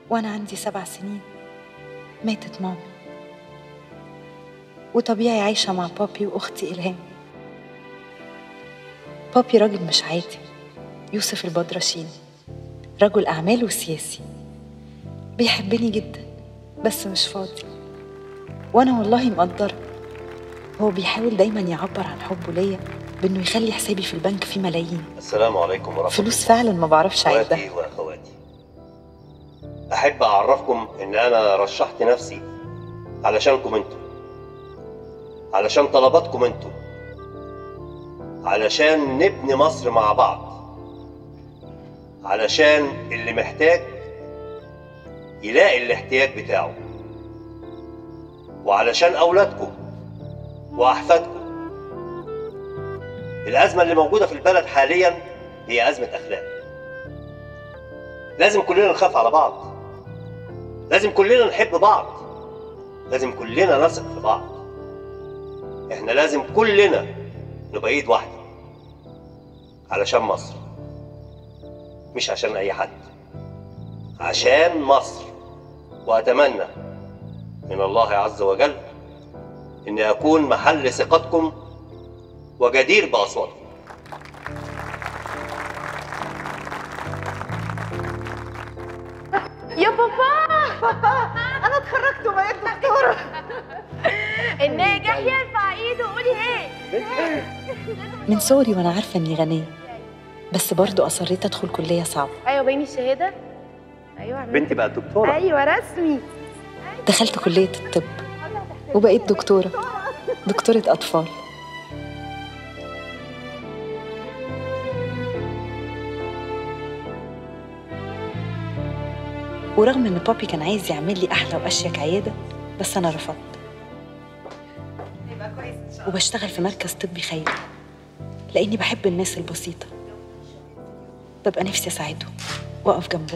وأنا عندي سبع سنين ماتت ماما وطبيعي عايشة مع بابي وأختي إلهام بابي راجل مش عادي يوسف البدرشين رجل أعمال وسياسي بيحبني جدا بس مش فاضي وأنا والله مقدرة هو بيحاول دايما يعبر عن حبه ليا بإنه يخلي حسابي في البنك فيه ملايين السلام عليكم ورحمة فلوس فعلا ما بعرفش الله أعدها اخواتي واخواتي احب اعرفكم ان انا رشحت نفسي علشانكم انتوا علشان طلباتكم انتوا علشان نبني مصر مع بعض علشان اللي محتاج يلاقي الاحتياج بتاعه وعلشان اولادكم واحفادكم الازمه اللي موجوده في البلد حاليا هي ازمه اخلاق لازم كلنا نخاف على بعض لازم كلنا نحب بعض لازم كلنا نثق في بعض احنا لازم كلنا نبقى ايد واحده علشان مصر مش عشان اي حد عشان مصر واتمنى من الله عز وجل اني اكون محل ثقتكم وجدير باصواتكم يا بابا بابا انا اتخرجت وبقيت دكتوره الناجح يرفع ايده وقولي ايه من صغري وأنا عارفة إني غنية بس برضو أصريت أدخل كلية صعبة ايوه باين الشهاده ايوه عملت. بنتي بقت دكتوره ايوه رسمي دخلت كلية الطب وبقيت دكتورة دكتورة أطفال ورغم إن بابي كان عايز يعمل لي أحلى وأشيك عيادة بس أنا رفضت وبشتغل في مركز طبي خيري لأني بحب الناس البسيطة ببقى نفسي أساعدهم وأقف جنبهم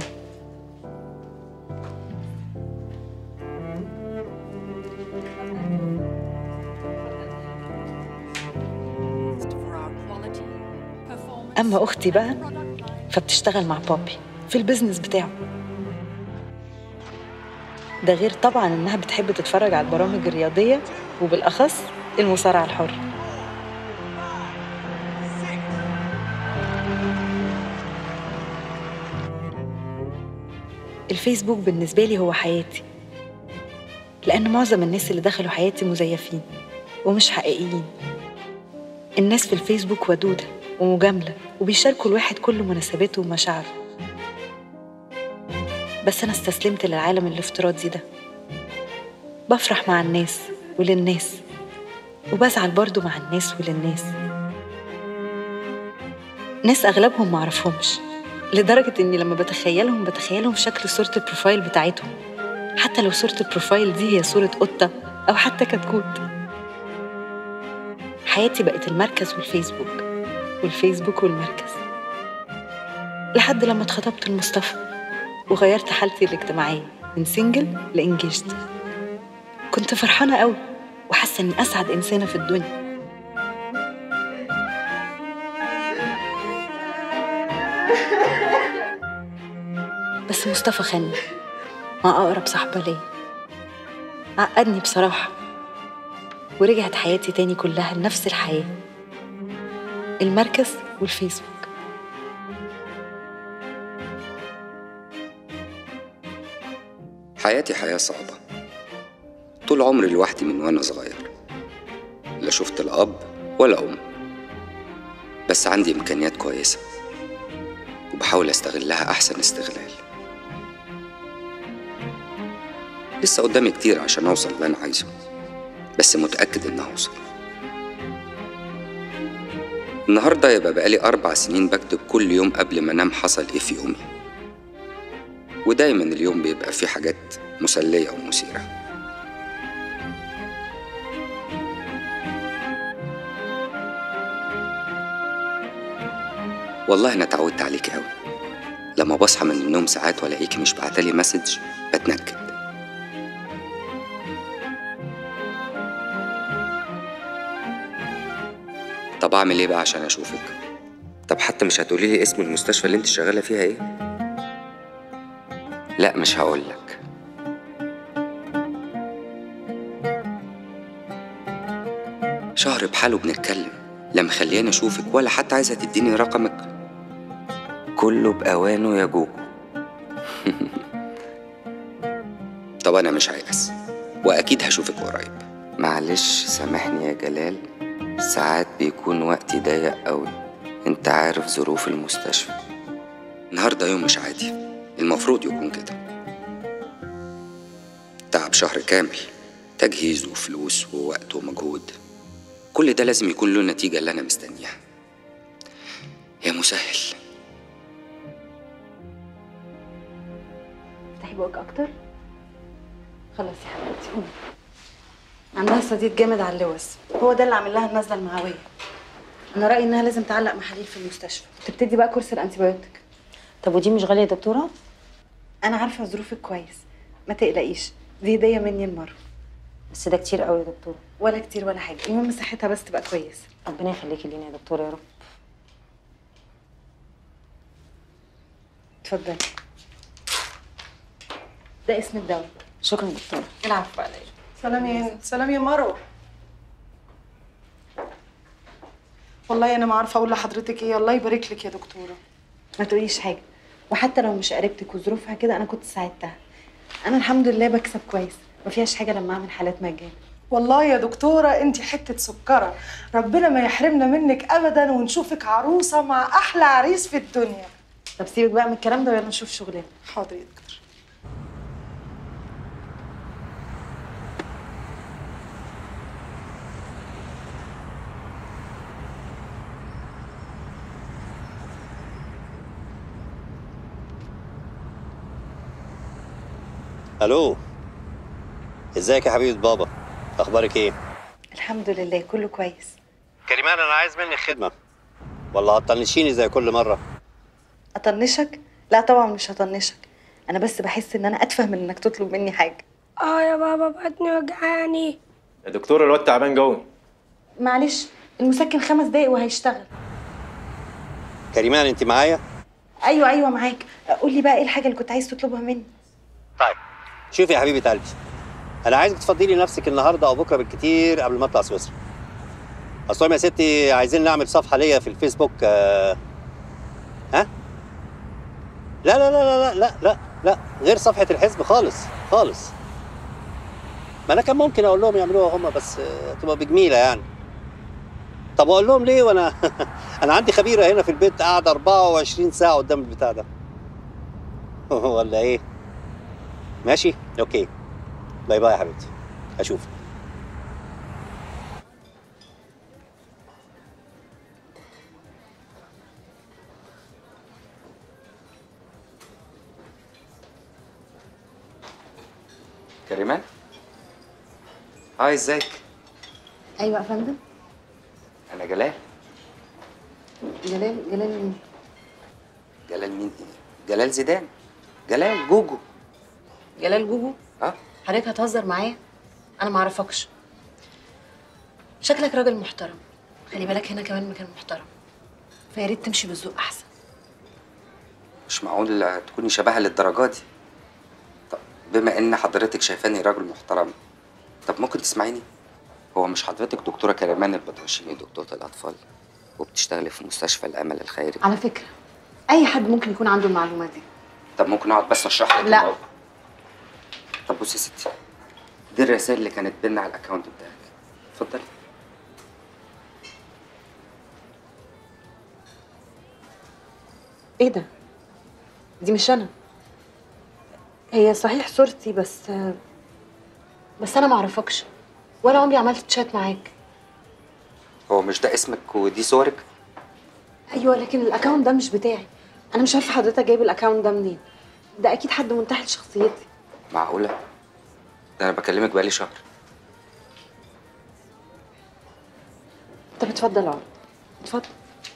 أما أختي بقى فبتشتغل مع بابي في البيزنس بتاعه ده غير طبعا إنها بتحب تتفرج على البرامج الرياضية وبالأخص المصارعة الحرة الفيسبوك بالنسبة لي هو حياتي لأن معظم الناس اللي دخلوا حياتي مزيفين ومش حقيقيين الناس في الفيسبوك ودودة ومجاملة وبيشاركوا الواحد كل مناسباته ومشاعره بس أنا استسلمت للعالم الافتراضي ده بفرح مع الناس وللناس وبزعل برضو مع الناس وللناس ناس أغلبهم معرفهمش لدرجة إني لما بتخيلهم بتخيلهم في شكل صورة البروفايل بتاعتهم حتى لو صورة البروفايل دي هي صورة قطة أو حتى كتكوت حياتي بقت المركز والفيسبوك والفيسبوك والمركز لحد لما اتخطبت لمصطفى وغيرت حالتي الاجتماعية من سنجل لإنجيجد كنت فرحانة قوي وحاسة إني أسعد إنسانة في الدنيا بس مصطفى خاني مع أقرب صاحبة ليا عقدني بصراحة ورجعت حياتي تاني كلها لنفس الحياة المركز والفيسبوك حياتي حياة صعبة طول عمري لوحدي من وأنا صغير لا شفت الأب ولا أم بس عندي إمكانيات كويسة وبحاول أستغلها أحسن استغلال لسه قدامي كتير عشان أوصل اللي أنا عايزه بس متأكد إن هوصل النهاردة يبقى بقالي أربع سنين بكتب كل يوم قبل ما أنام حصل إيه في يومي ودايما اليوم بيبقى فيه حاجات مسلية ومثيرة والله أنا اتعودت عليكي أوي لما بصحى من النوم ساعات والاقيكي مش بعتلي مسج بتنكد طب أعمل إيه بقى عشان أشوفك؟ طب حتى مش هتقولي لي اسم المستشفى اللي انت شغاله فيها ايه لا مش هقولك شهر بحاله بنتكلم لا مخلياني اشوفك ولا حتى عايزه تديني رقمك كله باوانه يا جوجو طب انا مش عايز واكيد هشوفك قريب معلش سامحني يا جلال ساعات بيكون وقتي ضيق قوي انت عارف ظروف المستشفى النهارده يوم مش عادي المفروض يكون كده تعب شهر كامل تجهيز وفلوس ووقت ومجهود كل ده لازم يكون له النتيجة اللي أنا مستنيها يا مسهل افتحي بقك اكتر خلاص يا حبيبتي قومي عندها صديق جامد على اللوز هو ده اللي عامل لها النزله المعويه انا رايي انها لازم تعلق محاليل في المستشفى تبتدي بقى كورس الانتيبيوتيك طب ودي مش غاليه يا دكتوره انا عارفه ظروفك كويس ما تقلقيش دي هديه مني المره بس ده كتير قوي يا دكتوره ولا كتير ولا حاجه المهم صحتها بس تبقى كويسه ربنا يخليكي لينا يا دكتوره يا رب اتفضلي ده اسم الدواء شكرا دكتوره العفو عليا سلام يا هند سلام يا مروه والله انا ما عارفه اقول لحضرتك ايه الله يبارك لك يا دكتوره ما تقوليش حاجه وحتى لو مش قريبتك وظروفها كده انا كنت ساعدتها انا الحمد لله بكسب كويس ما فيهاش حاجه لما اعمل حالات مجاني والله يا دكتوره انت حته سكره ربنا ما يحرمنا منك ابدا ونشوفك عروسه مع احلى عريس في الدنيا طب سيبك بقى من الكلام ده ويلا نشوف شغلنا حاضر يا دكتور الو ازيك يا حبيبه بابا اخبارك ايه الحمد لله كله كويس كريمان انا عايز منك خدمه ولا هتطنشيني زي كل مره اطنشك لا طبعا مش هطنشك انا بس بحس ان انا اتفه من انك تطلب مني حاجه اه يا بابا بطني وجعاني يا دكتور الواد تعبان جوي معلش المسكن خمس دقايق وهيشتغل كريمان انت معايا ايوه ايوه معاك قول لي بقى ايه الحاجه اللي كنت عايز تطلبها مني طيب شوفي يا حبيبه قلبي انا عايزك تفضلي نفسك النهارده او بكره بالكتير قبل ما اطلع سويسرا اصلهم يا ستي عايزين نعمل صفحه ليا في الفيسبوك آه... ها لا لا لا لا لا لا لا لا غير صفحه الحزب خالص خالص ما انا كان ممكن اقول لهم يعملوها هم بس آه، تبقى بجميله يعني طب اقول لهم ليه وانا انا عندي خبيره هنا في البيت قاعده 24 ساعه قدام البتاع ده ولا ايه ماشي اوكي باي باي يا حبيبتي اشوفك كريمان هاي ازيك ايوه يا فندم انا جلال جلال جلال مين جلال مين ايه جلال زيدان جلال جوجو جلال جوجو اه حضرتك هتهزر معايا انا ما اعرفكش شكلك راجل محترم خلي بالك هنا كمان مكان محترم فيا ريت تمشي بالذوق احسن مش معقول تكوني شبهها للدرجه دي طب بما ان حضرتك شايفاني راجل محترم طب ممكن تسمعيني هو مش حضرتك دكتوره كريمان البطرشيني دكتوره الاطفال وبتشتغلي في مستشفى الامل الخيري على فكره اي حد ممكن يكون عنده المعلومه دي طب ممكن اقعد بس اشرح لك لا. الموضوع؟ طب بصي يا ستي دي الرسائل اللي كانت بينا على الاكونت بتاعك اتفضلي ايه ده دي مش انا هي صحيح صورتي بس بس انا ما اعرفكش ولا عمري عملت تشات معاك هو مش ده اسمك ودي صورك ايوه لكن الاكونت ده مش بتاعي انا مش عارفه حضرتك جايب الاكونت ده منين ده اكيد حد منتحل لشخصيتي معقوله ده انا بكلمك بقالي شهر طب اتفضل اقعد اتفضل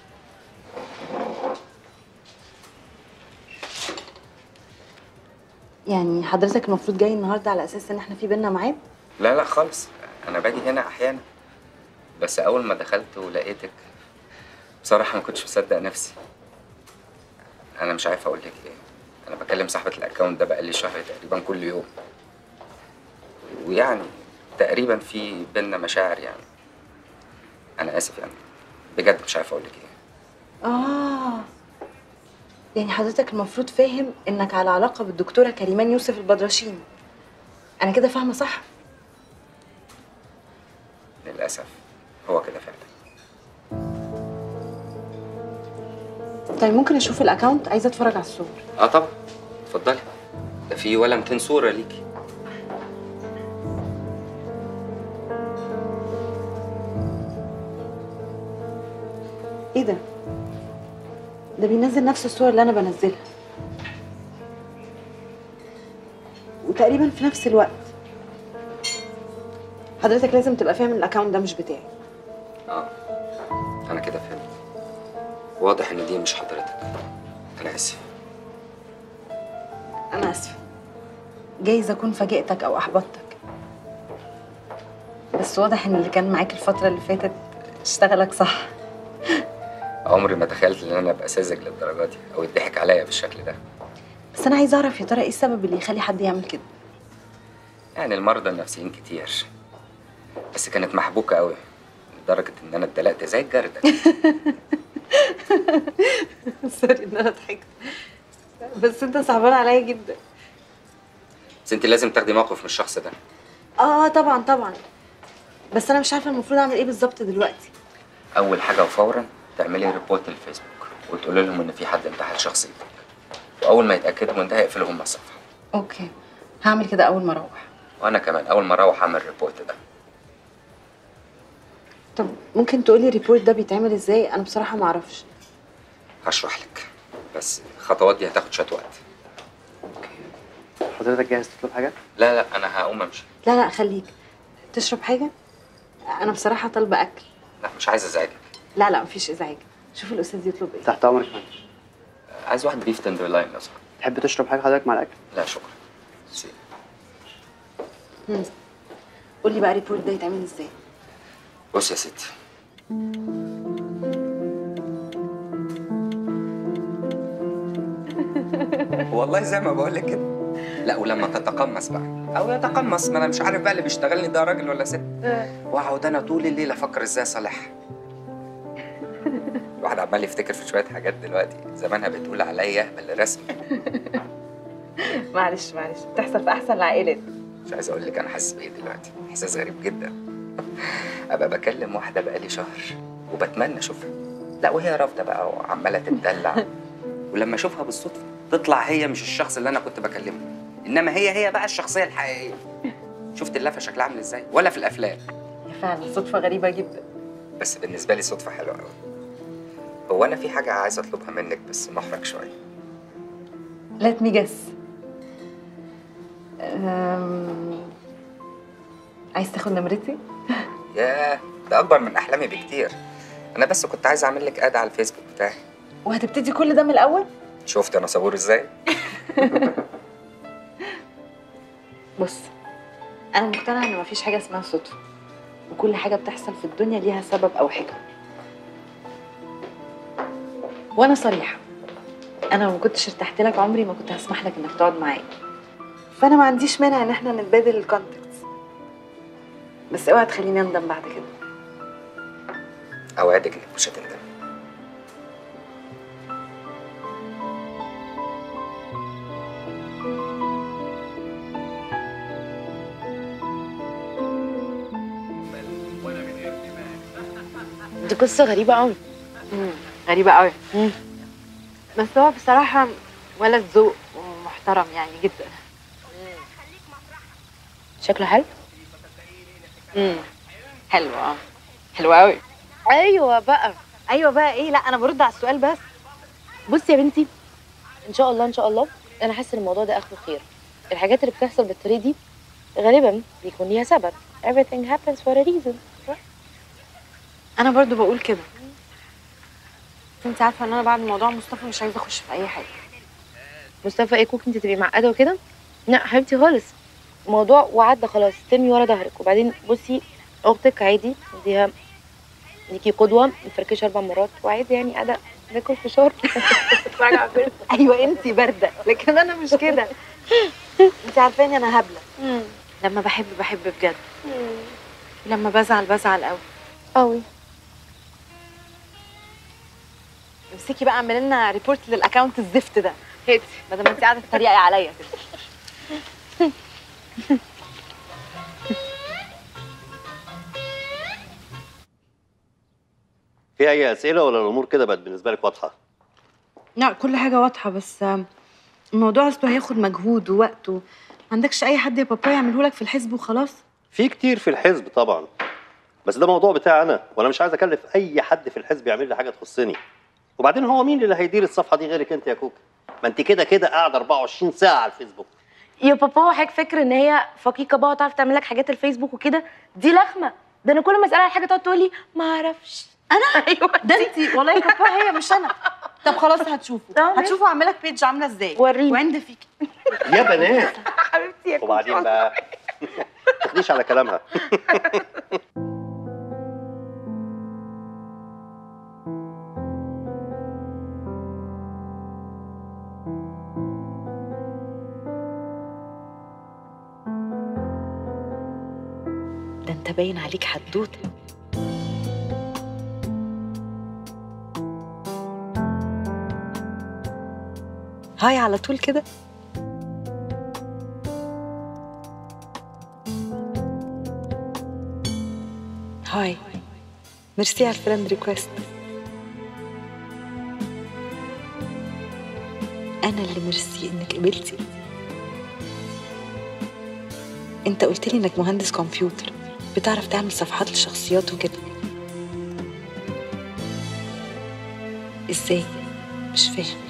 يعني حضرتك المفروض جاي النهارده على اساس ان احنا في بينا ميعاد لا لا خالص انا باجي هنا احيانا بس اول ما دخلت ولقيتك بصراحه ما كنتش مصدق نفسي انا مش عارف اقول لك ايه انا بكلم صاحبة الاكونت ده بقالي شهر تقريبا كل يوم ويعني تقريبا في بينا مشاعر يعني انا اسف يعني بجد مش عارف اقول لك ايه اه يعني حضرتك المفروض فاهم انك على علاقه بالدكتوره كريمان يوسف البدرشين انا كده فاهمه صح للاسف هو كده فعلا طيب ممكن اشوف الاكونت عايزه اتفرج على الصور اه طبعا اتفضلي ده في ولا 200 صورة ليكي ايه ده ده بينزل نفس الصور اللي انا بنزلها وتقريبا في نفس الوقت حضرتك لازم تبقى فاهم ان الاكونت ده مش بتاعي اه انا كده فهمت واضح ان دي مش حضرتك انا اسف انا اسفه جايز اكون فاجئتك او احبطتك بس واضح ان اللي كان معاك الفتره اللي فاتت اشتغلك صح عمري ما تخيلت ان انا ابقى ساذج للدرجه دي او يضحك عليا بالشكل ده بس انا عايزه اعرف يا ترى ايه السبب اللي يخلي حد يعمل كده يعني المرضى النفسيين كتير بس كانت محبوكه قوي لدرجه ان انا اتدلقت زي الجرده سوري ان انا ضحكت بس انت صعبان عليا جدا بس انت لازم تاخدي موقف من الشخص ده اه طبعا طبعا بس انا مش عارفه المفروض اعمل ايه بالظبط دلوقتي اول حاجه وفورا تعملي ريبورت للفيسبوك وتقولي لهم ان في حد انتحل شخصيتك واول ما يتاكدوا من ده هيقفلوا هم الصفحه اوكي هعمل كده اول ما اروح وانا كمان اول ما اروح اعمل الريبورت ده طب ممكن تقولي الريبورت ده بيتعمل ازاي انا بصراحه ما اعرفش هشرح لك بس الخطوات دي هتاخد شويه وقت حضرتك جاهز تطلب حاجة؟ لا لا انا هقوم امشي لا لا خليك تشرب حاجه انا بصراحه طالبه اكل لا مش عايز ازعجك لا لا مفيش ازعاج شوف الاستاذ يطلب ايه تحت أمرك يا فندم عايز واحد بيف تندر لاين لو سمحت تحب تشرب حاجة حضرتك مع الأكل؟ لا شكرا سي. مم. قولي بقى الريبورت ده يتعمل ازاي بص يا ستي والله زي ما بقول لك كده لا ولما تتقمص بقى او يتقمص ما انا مش عارف بقى اللي بيشتغلني ده راجل ولا ست واقعد انا طول الليل افكر ازاي اصالحها الواحد عمال يفتكر في شويه حاجات دلوقتي زمانها بتقول عليا اهبل رسمي معلش معلش بتحصل في احسن العائلات مش عايز اقول لك انا حاسس بايه دلوقتي احساس غريب جدا ابقى بكلم واحده بقالي شهر وبتمنى اشوفها لا وهي رافضه بقى وعماله تتدلع ولما اشوفها بالصدفه تطلع هي مش الشخص اللي انا كنت بكلمه انما هي هي بقى الشخصيه الحقيقيه شفت اللفه شكلها عامل ازاي ولا في الافلام يا فعلا صدفه غريبه جدا بس بالنسبه لي صدفه حلوه قوي هو انا في حاجه عايز اطلبها منك بس محرج شويه let me guess أم... عايز تاخد نمرتي؟ ياه ده اكبر من احلامي بكتير انا بس كنت عايز اعمل لك اد على الفيسبوك بتاعي وهتبتدي كل ده من الاول؟ شفت انا صبور ازاي بص انا مقتنعه ان مفيش حاجه اسمها صدفه وكل حاجه بتحصل في الدنيا ليها سبب او حكمه وانا صريحه انا لو ما كنتش ارتحت لك عمري ما كنت هسمح لك انك تقعد معايا فانا ما عنديش مانع ان احنا نتبادل الكونتاكتس بس اوعى تخليني اندم بعد كده اوعدك انك مش هتندم دي قصة غريبة قوي غريبه قوي بس هو بصراحة ولد ذوق ومحترم يعني جدا شكله حلو؟ امم حلو اه حلو قوي ايوه بقى ايوه بقى ايه لا انا برد على السؤال بس بصي يا بنتي ان شاء الله ان شاء الله انا حاسه ان الموضوع ده اخره خير الحاجات اللي بتحصل بالطريقه دي غالبا بيكون ليها سبب everything happens for a reason انا برضو بقول كده انت عارفه ان انا بعد موضوع مصطفى مش عايزه اخش في اي حاجه مصطفى ايه كوك انت تبقي معقده وكده لا حبيبتي خالص الموضوع وعدى خلاص ترمي ورا ظهرك وبعدين بصي اختك عادي اديها ليكي قدوه مفركشه اربع مرات وعادي يعني اداء ناكل فشار نتفرج على فيلم ايوه انت بارده لكن انا مش كده انت عارفاني انا هبله لما بحب بحب بجد لما بزعل بزعل قوي قوي امسكي بقى اعملي لنا ريبورت للاكونت الزفت ده هاتي بدل ما انت قاعده تتريقي عليا كده في اي اسئله ولا الامور كده بقت بالنسبه لك واضحه لا كل حاجه واضحه بس آم، الموضوع اصله هياخد مجهود ووقت و... ما عندكش اي حد يا بابا يعمله لك في الحزب وخلاص في كتير في الحزب طبعا بس ده موضوع بتاعي انا وانا مش عايز اكلف اي حد في الحزب يعمل لي حاجه تخصني وبعدين هو مين اللي هيدير الصفحه دي غيرك انت يا كوكا ما انت كده كده قاعده 24 ساعه على الفيسبوك يا بابا هو حضرتك فاكر ان هي فقيقه بقى وتعرف تعمل لك حاجات الفيسبوك وكده دي لخمه ده انا كل ما اسالها على حاجه تقعد تقول لي ما اعرفش انا ايوه ده انت والله يا بابا هي مش انا طب خلاص هتشوفوا طب ماشي. هتشوفوا اعمل لك بيج عامله ازاي وريني. وعند فيكي يا بنات حبيبتي يا وبعدين بقى ما تاخديش على كلامها ده انت باين عليك حدوته هاي على طول كده هاي ميرسي على الفريند ريكويست انا اللي ميرسي انك قبلتي انت قلت لي انك مهندس كمبيوتر بتعرف تعمل صفحات للشخصيات وكده ازاي مش فاهم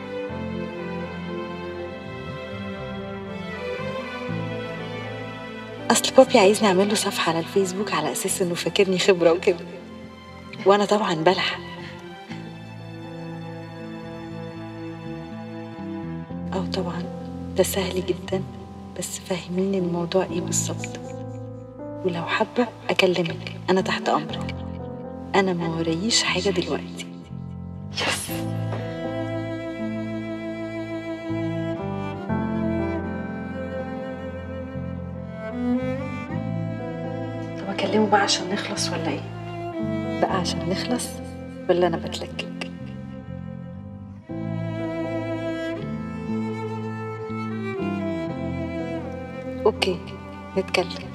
اصل بابي عايزني اعمل له صفحه على الفيسبوك على اساس انه فاكرني خبره وكده وانا طبعا بلح اه طبعا ده سهل جدا بس فهميني الموضوع ايه بالظبط ولو حابة أكلمك أنا تحت أمرك أنا ما ورايش حاجة دلوقتي يس طب أكلمه بقى عشان نخلص ولا إيه؟ بقى عشان نخلص ولا أنا بتلكك؟ أوكي نتكلم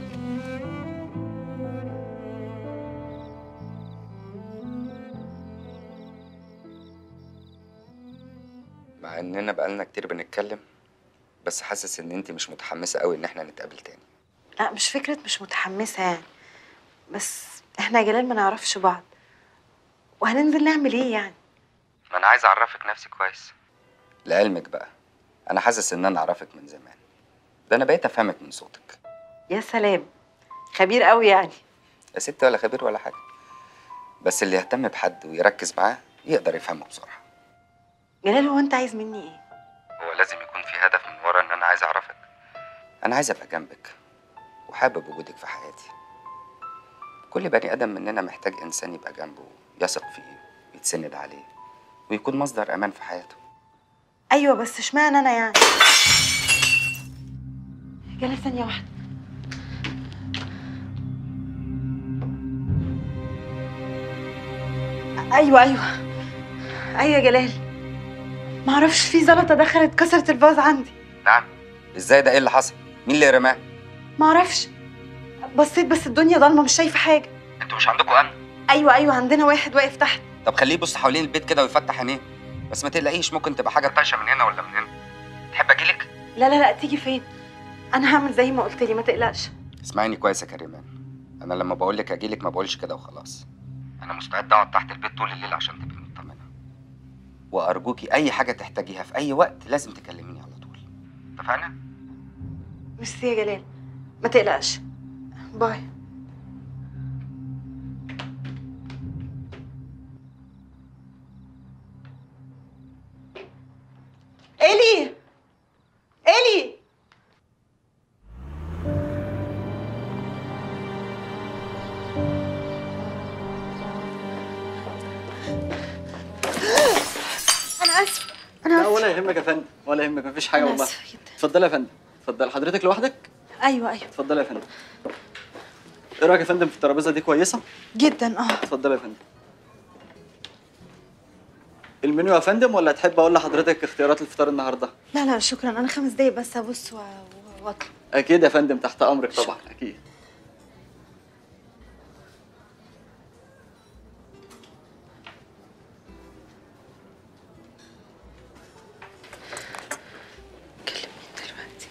مع اننا بقالنا كتير بنتكلم بس حاسس ان انت مش متحمسه قوي ان احنا نتقابل تاني لا مش فكرة مش متحمسة يعني بس احنا يا جلال ما نعرفش بعض وهننزل نعمل ايه يعني ما انا عايز اعرفك نفسي كويس لعلمك بقى انا حاسس ان انا اعرفك من زمان ده انا بقيت افهمك من صوتك يا سلام خبير قوي يعني يا ست ولا خبير ولا حاجه بس اللي يهتم بحد ويركز معاه يقدر يفهمه بسرعه جلال هو انت عايز مني ايه هو لازم يكون في هدف من ورا ان انا عايز اعرفك انا عايز ابقى جنبك وحابب وجودك في حياتي كل بني ادم مننا محتاج انسان يبقى جنبه يثق فيه يتسند عليه ويكون مصدر امان في حياته ايوه بس اشمعنى انا يعني جلال ثانية واحدة ايوه ايوه ايوه يا جلال معرفش في زلطة دخلت كسرت الفاز عندي نعم ازاي ده ايه اللي حصل مين اللي رماه معرفش بصيت بس الدنيا ضلمة مش شايفة حاجة انتوا مش عندكم امن ايوه ايوه عندنا واحد واقف تحت طب خليه يبص حوالين البيت كده ويفتح عينيه بس ما تقلقيش ممكن تبقى حاجه طايشه من هنا ولا من هنا تحب اجيلك لا لا لا تيجي فين انا هعمل زي ما قلت لي ما تقلقش اسمعيني كويس يا كريمان انا لما بقول لك اجيلك ما بقولش كده وخلاص انا مستعد اقعد تحت البيت طول الليل عشان تبقي مطمنه وارجوكي اي حاجه تحتاجيها في اي وقت لازم تكلميني على طول اتفقنا ميرسي يا جلال ما تقلقش باي إلي إلي ولا يهمك يا فندم ولا يهمك مفيش حاجه أنا والله آسفة جدا. اتفضلي يا فندم اتفضلي حضرتك لوحدك ايوه ايوه اتفضلي يا فندم ايه رايك يا فندم في الترابيزه دي كويسه جدا اه اتفضلي يا فندم المنيو يا فندم ولا تحب اقول لحضرتك اختيارات الفطار النهارده لا لا شكرا انا خمس دقايق بس ابص و- و- واطلع اكيد يا فندم تحت امرك طبعا اكيد كلم مين دلوقتي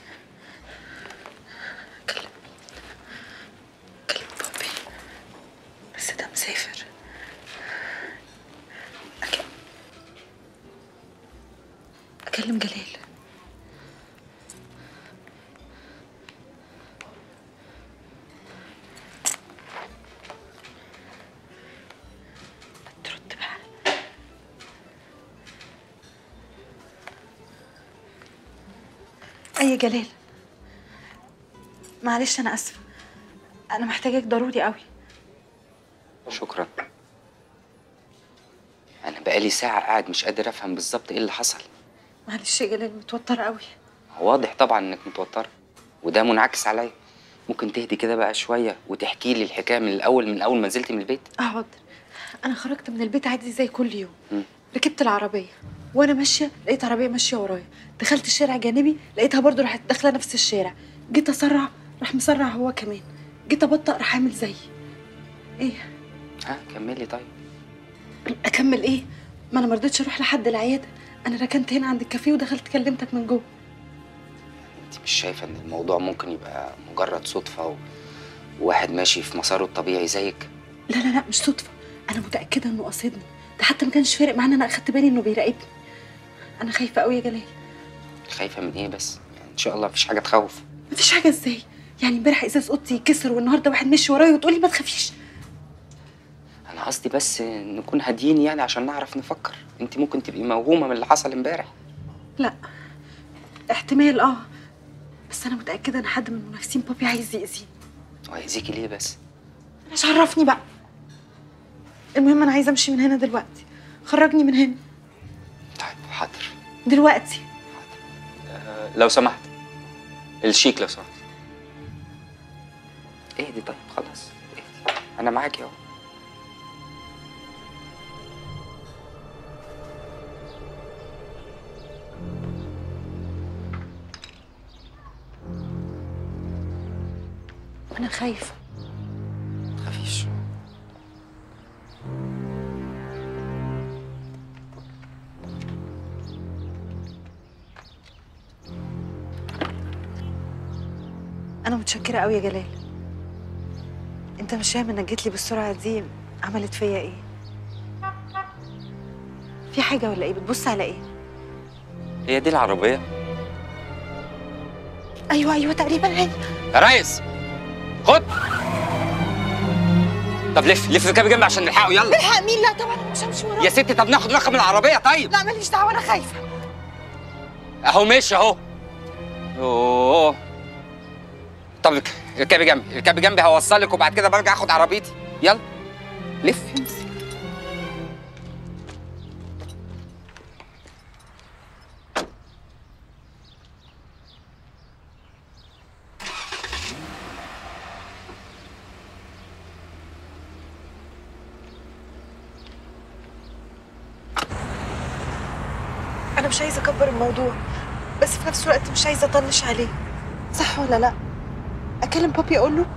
كلم كلم بابي بس ده مسافر أكلم أكلم جلال ترد بقى أي جلال معلش أنا آسفة أنا محتاجاك ضروري قوي شكرا انا بقالي ساعه قاعد مش قادر افهم بالظبط ايه اللي حصل معلش يا جلال متوترة قوي هو واضح طبعا انك متوتره وده منعكس عليا ممكن تهدي كده بقى شويه وتحكي لي الحكايه من الاول من اول ما نزلت من البيت اه حاضر أنا خرجت من البيت عادي زي كل يوم مم. ركبت العربية وأنا ماشية لقيت عربية ماشية ورايا دخلت الشارع جانبي لقيتها برضو راحت داخلة نفس الشارع جيت أسرع راح مسرع هو كمان جيت أبطأ راح عامل زيي إيه ها كملي طيب أكمل إيه ما أنا مرضتش أروح لحد العيادة أنا ركنت هنا عند الكافيه ودخلت كلمتك من جوه انت مش شايفه ان الموضوع ممكن يبقى مجرد صدفه و... وواحد ماشي في مساره الطبيعي زيك لا لا لا مش صدفة أنا متأكدة إنه قصدني ده حتى ما كانش فارق معانا أنا أخدت بالي إنه بيراقبني أنا خايفة قوي يا جلال خايفه من ايه بس يعني ان شاء الله مفيش حاجه تخوف مفيش حاجة إزاي يعني امبارح إزاز أوضتي كسر والنهاردة واحد مشي ورايا وتقولي ما تخافيش انا قصدي بس نكون هاديين يعني عشان نعرف نفكر انت ممكن تبقي موهومه من اللي حصل امبارح لا احتمال اه بس انا متاكده ان حد من المنافسين بابي عايز يأذيني وهيأذيكي ليه بس مش عرفني بقى المهم انا عايزه امشي من هنا دلوقتي خرجني من هنا طيب حاضر دلوقتي أه لو سمحت الشيك لو سمحت اهدي طيب خلاص اهدي انا معاكي اهو انا خايفه متخافيش انا متشكره قوي يا جلال انت مش فاهم انك جيت لي بالسرعه دي عملت فيا ايه في حاجه ولا ايه بتبص على ايه هي دي العربيه ايوه ايوه تقريبا هي يا ريس خد طب لف لف كده جنبي عشان نلحقه يلا الحق مين لا طبعا انا مش همشي وراه يا ستي طب ناخد رقم العربيه طيب لا ماليش دعوه انا خايفه اهو ماشي اهو اوه طب اركبي جنبي اركبي جنبي هوصلك وبعد كده برجع اخد عربيتي يلا لف انا مش عايزه اكبر الموضوع بس في نفس الوقت مش عايزه اطنش عليه صح ولا لا اكلم بابي اقول له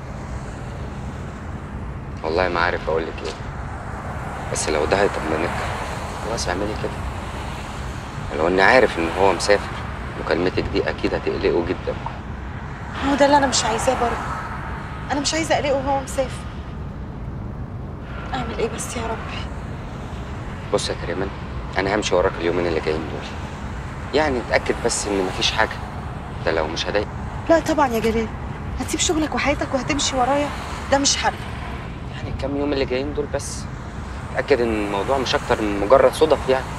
والله ما عارف اقول لك ايه بس لو ده هيطمنك خلاص اعملي كده ولو اني عارف ان هو مسافر مكالمتك دي اكيد هتقلقه جدا هو ده اللي انا مش عايزاه برضه انا مش عايزه اقلقه وهو مسافر اعمل ايه بس يا ربي بص يا كريمان انا همشي وراك اليومين اللي جايين دول يعني اتاكد بس ان مفيش حاجه ده لو مش هضايق لا طبعا يا جلال هتسيب شغلك وحياتك وهتمشي ورايا ده مش حل يعني الكام يوم اللي جايين دول بس اتاكد ان الموضوع مش اكتر من مجرد صدف يعني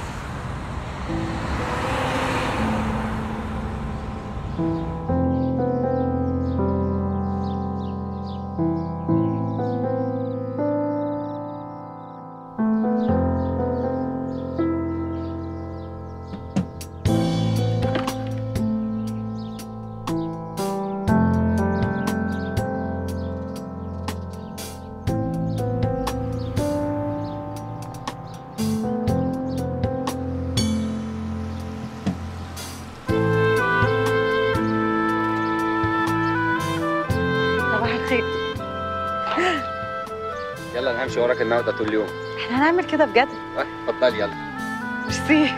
يلا انا همشي وراك النهارده طول اليوم احنا هنعمل كده بجد اه، اتفضلي يلا ميرسي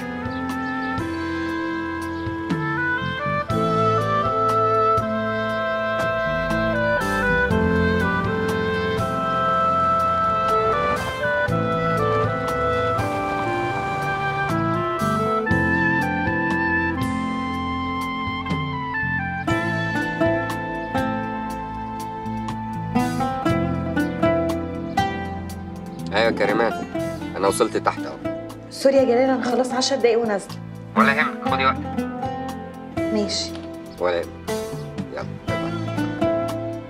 ايوه يا كريمات انا وصلت تحت اهو سوري يا جلال انا خلاص 10 دقايق ونازله ولا يهمك خدي وقتك ماشي ولا يهمك يلا باي باي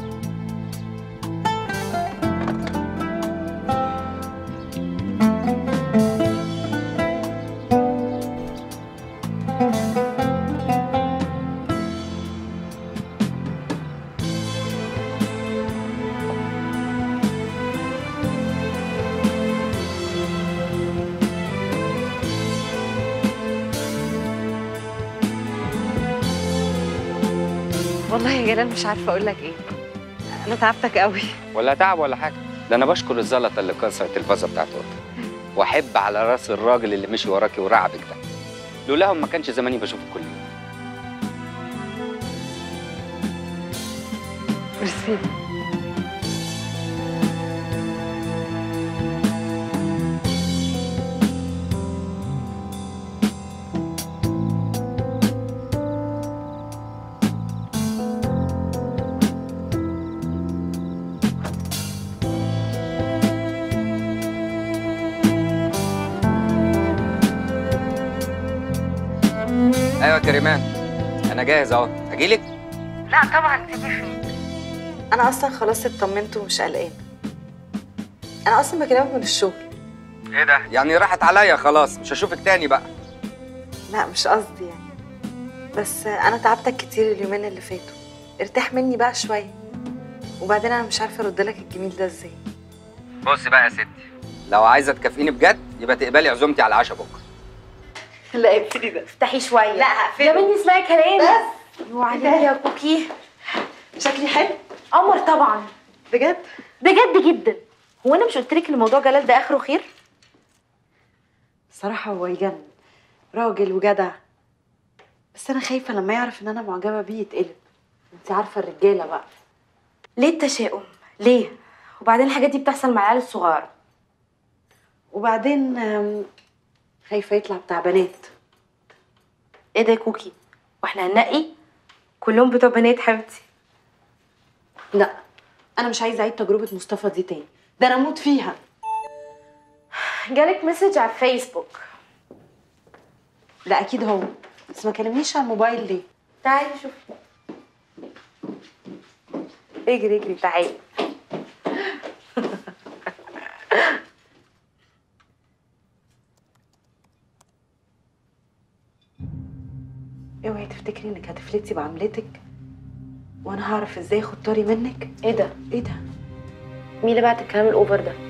والله يا جلال مش عارفه اقول لك ايه انا تعبتك قوي ولا تعب ولا حاجه ده انا بشكر الزلطه اللي كسرت الفازه بتاعت اوضتك واحب على راس الراجل اللي مشي وراكي ورعبك ده لولاهم ما كانش زماني بشوفك كل يوم ميرسي ايوه يا كريمان انا جاهز اهو اجيلك لا طبعا تيجي فين انا اصلا خلاص اطمنت ومش قلقان انا اصلا بكلمك من الشغل ايه ده يعني راحت عليا خلاص مش هشوفك تاني بقى لا مش قصدي يعني بس انا تعبتك كتير اليومين اللي فاتوا ارتاح مني بقى شويه وبعدين انا مش عارفه ارد لك الجميل ده ازاي بصي بقى يا ستي لو عايزه تكافئيني بجد يبقى تقبلي عزومتي على العشاء بكره لا ابتدي ده افتحي شويه لا هقفله. يا بنتي اسمعي كلامي بس وعليك يا كوكي شكلي حلو قمر طبعا بجد بجد جدا هو انا مش قلت لك ان موضوع جلال ده اخره خير صراحه هو يجنن راجل وجدع بس انا خايفه لما يعرف ان انا معجبه بيه يتقلب انت عارفه الرجاله بقى ليه التشاؤم ليه وبعدين الحاجات دي بتحصل مع العيال الصغيره وبعدين آم، خايفه يطلع بتاع بنات ايه ده يا كوكي واحنا هننقي كلهم بتوع بنات حبيبتي لا انا مش عايزه اعيد تجربه مصطفى دي تاني ده انا اموت فيها جالك مسج على الفيسبوك لا اكيد هو بس ما كلمنيش على الموبايل ليه تعالي شوفي اجري اجري تعالي اوعي تفتكري انك هتفلتي بعملتك وانا هعرف ازاي اخد طاري منك ايه ده ايه ده مين اللي بعت الكلام الاوفر ده